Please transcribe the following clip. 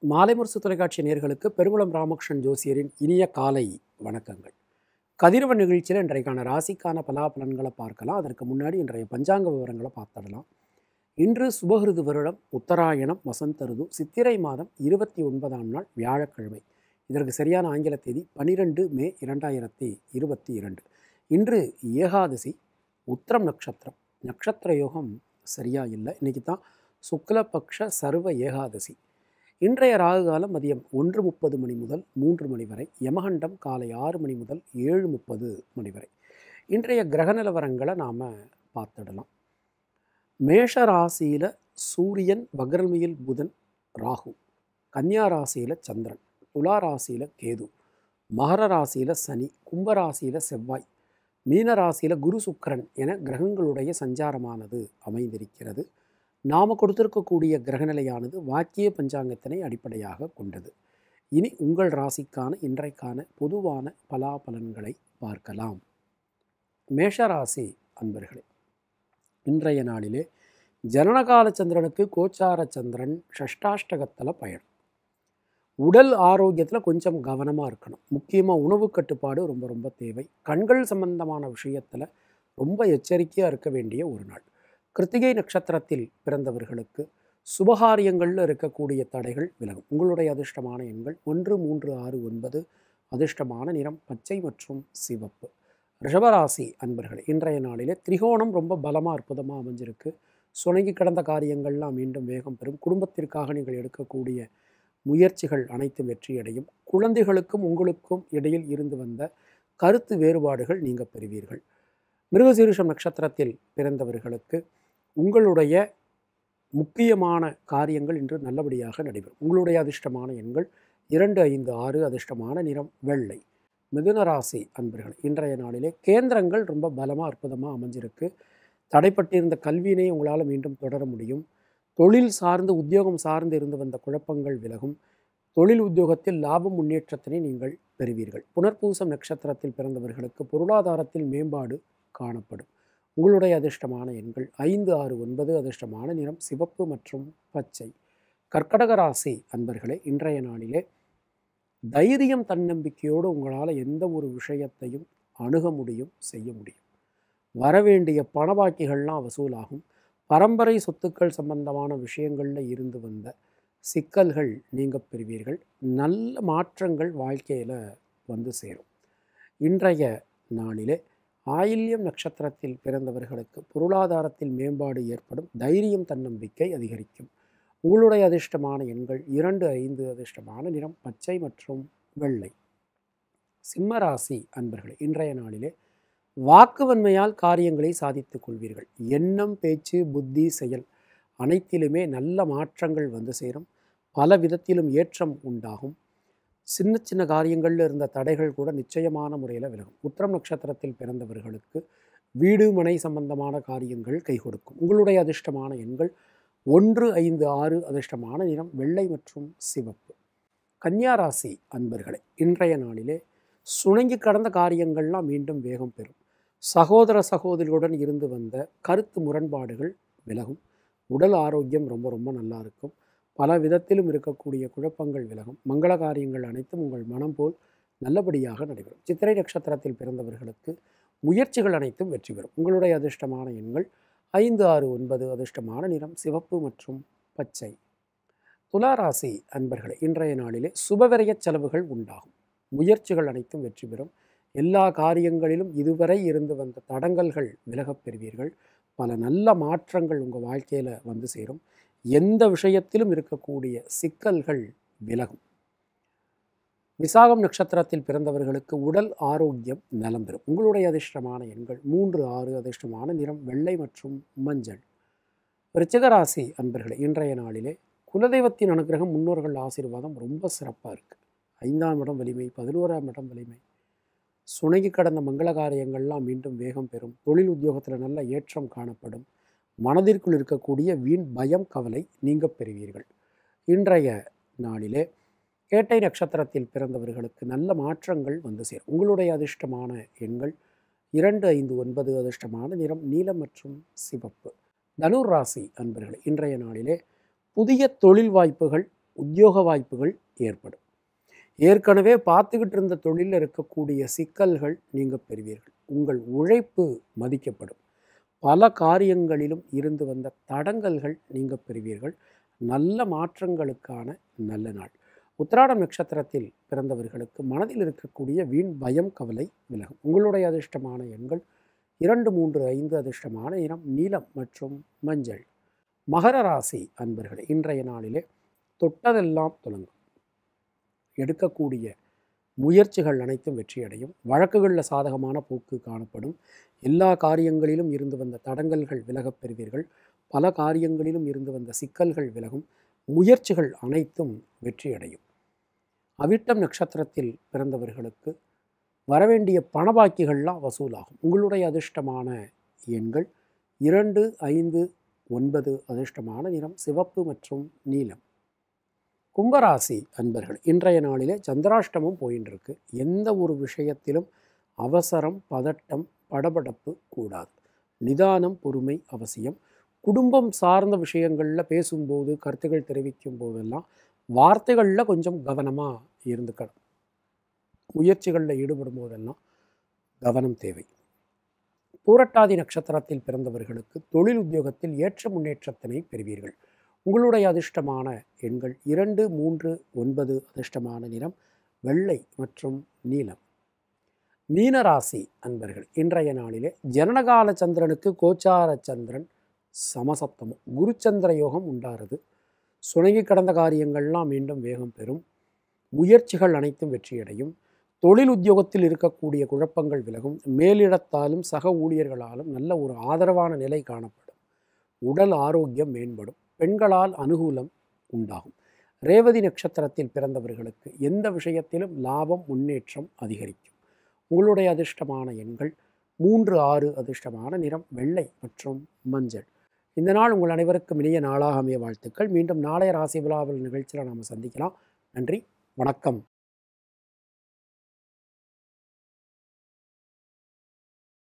மாலை முரசு தொலைக்காட்சி நேர்களுக்கு பெருங்குளம் ராமகிருஷ்ணன் ஜோசியரின் இனிய காலை வணக்கங்கள் கதிரவன் நிகழ்ச்சியில் இன்றைக்கான ராசிக்கான பலாபலன்களை பார்க்கலாம் அதற்கு முன்னாடி இன்றைய பஞ்சாங்க விவரங்களை பார்த்துடலாம் இன்று சுபகிருது வருடம் உத்தராயணம் வசந்த ருது சித்திரை மாதம் இருபத்தி ஒன்பதாம் நாள் வியாழக்கிழமை இதற்கு சரியான ஆங்கில தேதி பன்னிரெண்டு மே இரண்டாயிரத்தி இருபத்தி இரண்டு இன்று ஏகாதசி உத்திரம் நட்சத்திரம் நட்சத்திர யோகம் சரியா இல்லை இன்னைக்கு தான் சுக்லபக்ஷ சர்வ ஏகாதசி இன்றைய ராகு காலம் மதியம் ஒன்று முப்பது மணி முதல் மூன்று மணி வரை யமகண்டம் காலை ஆறு மணி முதல் ஏழு முப்பது மணி வரை இன்றைய கிரக நிலவரங்களை நாம் பார்த்துடலாம் மேஷ ராசியில் சூரியன் வக்ரமியில் புதன் ராகு கன்னியா ராசியில் சந்திரன் துலா ராசியில் கேது மகர ராசியில் சனி கும்ப ராசியில் செவ்வாய் மீன ராசியில் குரு சுக்கிரன் என கிரகங்களுடைய சஞ்சாரமானது அமைந்திருக்கிறது நாம் கொடுத்திருக்கக்கூடிய கிரகநிலையானது வாக்கிய பஞ்சாங்கத்தினை அடிப்படையாக கொண்டது இனி உங்கள் ராசிக்கான இன்றைக்கான பொதுவான பலாபலன்களை பார்க்கலாம் மேஷராசி அன்பர்களே இன்றைய நாளிலே ஜனனகால சந்திரனுக்கு கோச்சார சந்திரன் ஷஷ்டாஷ்டகத்தில் பயணம் உடல் ஆரோக்கியத்தில் கொஞ்சம் கவனமாக இருக்கணும் முக்கியமாக உணவு கட்டுப்பாடு ரொம்ப ரொம்ப தேவை கண்கள் சம்பந்தமான விஷயத்தில் ரொம்ப எச்சரிக்கையாக இருக்க வேண்டிய ஒரு நாள் கிருத்திகை நட்சத்திரத்தில் பிறந்தவர்களுக்கு சுபகாரியங்களில் இருக்கக்கூடிய தடைகள் விலகும் உங்களுடைய அதிர்ஷ்டமான எண்கள் ஒன்று மூன்று ஆறு ஒன்பது அதிர்ஷ்டமான நிறம் பச்சை மற்றும் சிவப்பு ரிஷபராசி அன்பர்களே இன்றைய நாளிலே திரிகோணம் ரொம்ப பலமாக அற்புதமாக அமைஞ்சிருக்கு சுணங்கி கிடந்த காரியங்கள்லாம் மீண்டும் வேகம் பெறும் குடும்பத்திற்காக நீங்கள் எடுக்கக்கூடிய முயற்சிகள் அனைத்தும் வெற்றியடையும் குழந்தைகளுக்கும் உங்களுக்கும் இடையில் இருந்து வந்த கருத்து வேறுபாடுகள் நீங்க பெறுவீர்கள் மிருகசீரிஷம் நட்சத்திரத்தில் பிறந்தவர்களுக்கு உங்களுடைய முக்கியமான காரியங்கள் இன்று நல்லபடியாக நடைபெறும் உங்களுடைய அதிர்ஷ்டமான எண்கள் இரண்டு ஐந்து ஆறு அதிர்ஷ்டமான நிறம் வெள்ளை மிதுன ராசி அன்பர்கள் இன்றைய நாளிலே கேந்திரங்கள் ரொம்ப பலமாக அற்புதமாக அமைஞ்சிருக்கு தடைப்பட்டிருந்த கல்வியினை உங்களால் மீண்டும் தொடர முடியும் தொழில் சார்ந்து உத்தியோகம் சார்ந்து இருந்து வந்த குழப்பங்கள் விலகும் தொழில் உத்தியோகத்தில் லாபம் முன்னேற்றத்தினை நீங்கள் பெறுவீர்கள் புனர்பூசம் நட்சத்திரத்தில் பிறந்தவர்களுக்கு பொருளாதாரத்தில் மேம்பாடு காணப்படும் உங்களுடைய அதிர்ஷ்டமான எண்கள் ஐந்து ஆறு ஒன்பது அதிர்ஷ்டமான நிறம் சிவப்பு மற்றும் பச்சை கர்க்கடக ராசி அன்பர்களே இன்றைய நாளிலே தைரியம் தன்னம்பிக்கையோடு உங்களால் எந்த ஒரு விஷயத்தையும் அணுக முடியும் செய்ய முடியும் வரவேண்டிய பணபாக்கிகள்லாம் வசூலாகும் பரம்பரை சொத்துக்கள் சம்பந்தமான விஷயங்களில் இருந்து வந்த சிக்கல்கள் நீங்க பெறுவீர்கள் நல்ல மாற்றங்கள் வாழ்க்கையில் வந்து சேரும் இன்றைய நாளிலே ஆயில்யம் நட்சத்திரத்தில் பிறந்தவர்களுக்கு பொருளாதாரத்தில் மேம்பாடு ஏற்படும் தைரியம் தன்னம்பிக்கை அதிகரிக்கும் உங்களுடைய அதிர்ஷ்டமான எண்கள் இரண்டு ஐந்து அதிர்ஷ்டமான நிறம் பச்சை மற்றும் வெள்ளை சிம்மராசி அன்பர்களே இன்றைய நாளிலே வாக்குவன்மையால் காரியங்களை சாதித்துக் கொள்வீர்கள் எண்ணம் பேச்சு புத்தி செயல் அனைத்திலுமே நல்ல மாற்றங்கள் வந்து சேரும் பல விதத்திலும் ஏற்றம் உண்டாகும் சின்ன சின்ன காரியங்களில் இருந்த தடைகள் கூட நிச்சயமான முறையில் விலகும் உத்திரம் நட்சத்திரத்தில் பிறந்தவர்களுக்கு வீடு மனை சம்பந்தமான காரியங்கள் கை கொடுக்கும் உங்களுடைய அதிர்ஷ்டமான எண்கள் ஒன்று ஐந்து ஆறு அதிர்ஷ்டமான நிறம் வெள்ளை மற்றும் சிவப்பு கன்னியா ராசி அன்பர்களே இன்றைய நாளிலே சுணங்கி கடந்த காரியங்கள்லாம் மீண்டும் வேகம் பெறும் சகோதர சகோதரியுடன் இருந்து வந்த கருத்து முரண்பாடுகள் விலகும் உடல் ஆரோக்கியம் ரொம்ப ரொம்ப நல்லா இருக்கும் பல விதத்திலும் இருக்கக்கூடிய குழப்பங்கள் விலகும் மங்கள காரியங்கள் அனைத்தும் உங்கள் மனம் போல் நல்லபடியாக நடைபெறும் சித்திரை நட்சத்திரத்தில் பிறந்தவர்களுக்கு முயற்சிகள் அனைத்தும் வெற்றி பெறும் உங்களுடைய அதிர்ஷ்டமான எண்கள் ஐந்து ஆறு ஒன்பது அதிர்ஷ்டமான நிறம் சிவப்பு மற்றும் பச்சை துளாராசி அன்பர்களே இன்றைய நாளிலே சுபவிரய செலவுகள் உண்டாகும் முயற்சிகள் அனைத்தும் வெற்றி பெறும் எல்லா காரியங்களிலும் இதுவரை இருந்து வந்த தடங்கல்கள் விலகப் பெறுவீர்கள் பல நல்ல மாற்றங்கள் உங்கள் வாழ்க்கையில் வந்து சேரும் எந்த விஷயத்திலும் இருக்கக்கூடிய சிக்கல்கள் விலகும் விசாகம் நட்சத்திரத்தில் பிறந்தவர்களுக்கு உடல் ஆரோக்கியம் நலம் பெறும் உங்களுடைய அதிர்ஷ்டமான எண்கள் மூன்று ஆறு அதிர்ஷ்டமான நிறம் வெள்ளை மற்றும் மஞ்சள் விருச்சிகராசி அன்பர்களே இன்றைய நாளிலே குலதெய்வத்தின் அனுகிரகம் முன்னோர்கள் ஆசீர்வாதம் ரொம்ப சிறப்பாக இருக்குது ஐந்தாம் இடம் வலிமை பதினோராம் இடம் வலிமை சுணங்கி கடந்த மங்கள காரியங்கள்லாம் மீண்டும் வேகம் பெறும் தொழில் உத்தியோகத்தில் நல்ல ஏற்றம் காணப்படும் மனதிற்குள் இருக்கக்கூடிய வீண் பயம் கவலை நீங்க பெறுவீர்கள் இன்றைய நாளிலே கேட்டை நட்சத்திரத்தில் பிறந்தவர்களுக்கு நல்ல மாற்றங்கள் வந்து சேரும் உங்களுடைய அதிர்ஷ்டமான எண்கள் இரண்டு ஐந்து ஒன்பது அதிர்ஷ்டமான நிறம் நீலம் மற்றும் சிவப்பு தனுர் ராசி அன்பர்களே இன்றைய நாளிலே புதிய தொழில் வாய்ப்புகள் உத்தியோக வாய்ப்புகள் ஏற்படும் ஏற்கனவே பார்த்துக்கிட்டு இருந்த தொழிலில் இருக்கக்கூடிய சிக்கல்கள் நீங்க பெறுவீர்கள் உங்கள் உழைப்பு மதிக்கப்படும் பல காரியங்களிலும் இருந்து வந்த தடங்கல்கள் நீங்க பெறுவீர்கள் நல்ல மாற்றங்களுக்கான நல்ல நாள் உத்திராடம் நட்சத்திரத்தில் பிறந்தவர்களுக்கு மனதில் இருக்கக்கூடிய வீண் பயம் கவலை விலகும் உங்களுடைய அதிர்ஷ்டமான எண்கள் இரண்டு மூன்று ஐந்து அதிர்ஷ்டமான நிறம் நீலம் மற்றும் மஞ்சள் மகர ராசி அன்பர்களே இன்றைய நாளிலே தொட்டதெல்லாம் தொடங்கும் எடுக்கக்கூடிய முயற்சிகள் அனைத்தும் வெற்றியடையும் வழக்குகளில் சாதகமான போக்கு காணப்படும் எல்லா காரியங்களிலும் இருந்து வந்த தடங்கல்கள் விலகப் பெறுவீர்கள் பல காரியங்களிலும் இருந்து வந்த சிக்கல்கள் விலகும் முயற்சிகள் அனைத்தும் வெற்றியடையும் அவிட்டம் நட்சத்திரத்தில் பிறந்தவர்களுக்கு வரவேண்டிய பணபாக்கிகள்லாம் வசூலாகும் உங்களுடைய அதிர்ஷ்டமான எண்கள் இரண்டு ஐந்து ஒன்பது அதிர்ஷ்டமான நிறம் சிவப்பு மற்றும் நீலம் கும்பராசி அன்பர்கள் இன்றைய நாளிலே சந்திராஷ்டமம் போயின்னு இருக்கு எந்த ஒரு விஷயத்திலும் அவசரம் பதட்டம் படபடப்பு கூடாது நிதானம் பொறுமை அவசியம் குடும்பம் சார்ந்த விஷயங்களில் பேசும்போது கருத்துக்கள் தெரிவிக்கும் போதெல்லாம் வார்த்தைகளில் கொஞ்சம் கவனமாக இருந்துக்கணும் முயற்சிகளில் ஈடுபடும் போதெல்லாம் கவனம் தேவை பூரட்டாதி நட்சத்திரத்தில் பிறந்தவர்களுக்கு தொழில் உத்தியோகத்தில் ஏற்ற முன்னேற்றத்தினை பெறுவீர்கள் உங்களுடைய அதிர்ஷ்டமான எண்கள் இரண்டு மூன்று ஒன்பது அதிர்ஷ்டமான நிறம் வெள்ளை மற்றும் நீலம் மீனராசி அன்பர்கள் இன்றைய நாளிலே ஜனனகால சந்திரனுக்கு கோச்சார சந்திரன் சமசப்தமும் குருச்சந்திர யோகம் உண்டாகிறது சுணங்கி கடந்த காரியங்கள்லாம் மீண்டும் வேகம் பெறும் முயற்சிகள் அனைத்தும் வெற்றியடையும் தொழில் உத்தியோகத்தில் இருக்கக்கூடிய குழப்பங்கள் விலகும் மேலிடத்தாலும் சக ஊழியர்களாலும் நல்ல ஒரு ஆதரவான நிலை காணப்படும் உடல் ஆரோக்கியம் மேம்படும் பெண்களால் அனுகூலம் உண்டாகும் ரேவதி நட்சத்திரத்தில் பிறந்தவர்களுக்கு எந்த விஷயத்திலும் லாபம் முன்னேற்றம் அதிகரிக்கும் உங்களுடைய அதிர்ஷ்டமான எண்கள் மூன்று ஆறு அதிர்ஷ்டமான நிறம் வெள்ளை மற்றும் மஞ்சள் இந்த நாள் உங்கள் அனைவருக்கும் இனிய நாளாக அமைய வாழ்த்துக்கள் மீண்டும் நாளைய ராசி விழாவில் நிகழ்ச்சியில் நாம் சந்திக்கலாம் நன்றி வணக்கம்